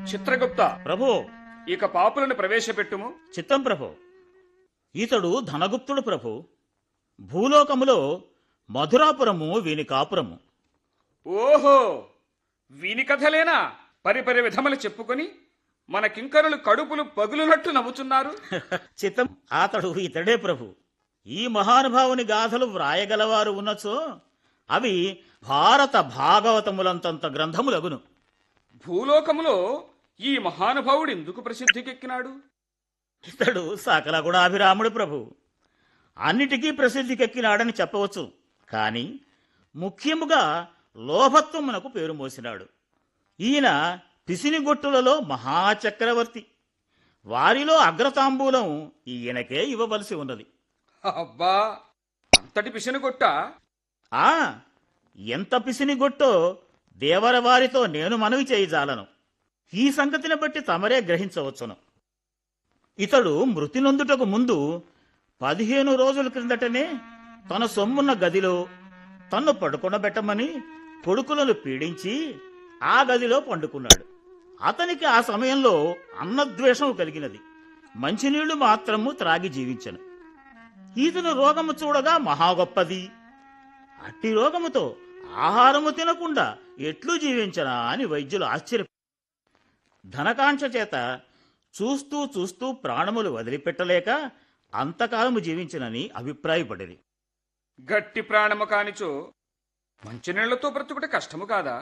చిత్రగుప్త ప్రభు ఇక పాపులను ప్రవేశపెట్టుము చిత్తం ప్రభు ఇతడు ధనగుప్తుడు ప్రభు భూలోకములో మధురాపురము వీని కాపురము ఓహో వీని కథలేనా పరిపరి విధములు చెప్పుకొని మన కింకరులు కడుపులు పగులునట్టు నవ్వుతున్నారు చిత్తం అతడు ఇతడే ప్రభు ఈ మహానుభావుని గాథలు వ్రాయగలవారు ఉన్నచో అవి భారత భాగవతములంతంత గ్రంథములగును భూలోకములో ఈ మహానుభావుడు ఎందుకు ప్రసిద్ధికెక్కినాడు ఇతడు సకల గుణాభిరాముడు ప్రభు అన్నిటికీ ప్రసిద్ధికెక్కినాడని చెప్పవచ్చు కాని ముఖ్యముగా లోభత్వమునకు పేరు మోసినాడు ఈయన పిసినిగొట్టులలో మహాచక్రవర్తి వారిలో అగ్రతాంబూలం ఈయనకే ఇవ్వవలసి ఉన్నది అబ్బా అంతటి పిసినగొట్ట ఆ ఎంత పిసినిగొట్టో దేవరవారితో నేను మనవి చేయజాలను ఈ సంగతిని బట్టి తమరే గ్రహించవచ్చును ఇతడు మృతి నొందుటకు ముందు పదిహేను రోజుల క్రిందటనే తన సొమ్మున్న గదిలో తన్ను పడుకొనబెట్టమని కొడుకులను పీడించి ఆ గదిలో పండుకున్నాడు అతనికి ఆ సమయంలో అన్నద్వేషం కలిగినది మంచినీళ్లు మాత్రము త్రాగి జీవించను ఈతను రోగము చూడగా మహా గొప్పది అట్టి రోగముతో ఆహారము తినకుండా ఎట్లు జీవించనా అని వైద్యులు ఆశ్చర్య ధనకాంక్ష చేత చూస్తూ చూస్తూ ప్రాణములు వదిలిపెట్టలేక అంతకాలము జీవించనని అభిప్రాయపడిరి గట్టి ప్రాణము కానిచో మంచినీళ్లతో బ్రతుకుట కష్టము కాదా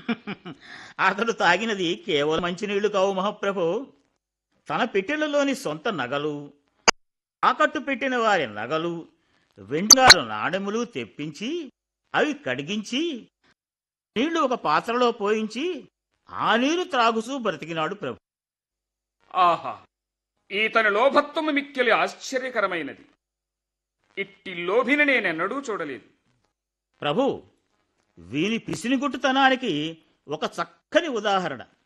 అతడు తాగినది కేవలం మంచినీళ్లు కావు మహాప్రభు తన పెట్టెలలోని సొంత నగలు ఆకట్టు పెట్టిన వారి నగలు వెండారు నాణెములు తెప్పించి అవి కడిగించి నీళ్లు ఒక పాత్రలో పోయించి ఆ నీరు త్రాగుతూ బ్రతికినాడు ప్రభు ఆహా ఈతని లోభత్వము మిక్కిలి ఆశ్చర్యకరమైనది ఇట్టి లోభిని నేనెన్నడూ చూడలేదు ప్రభు వీని పిసినిగుట్టుతనానికి ఒక చక్కని ఉదాహరణ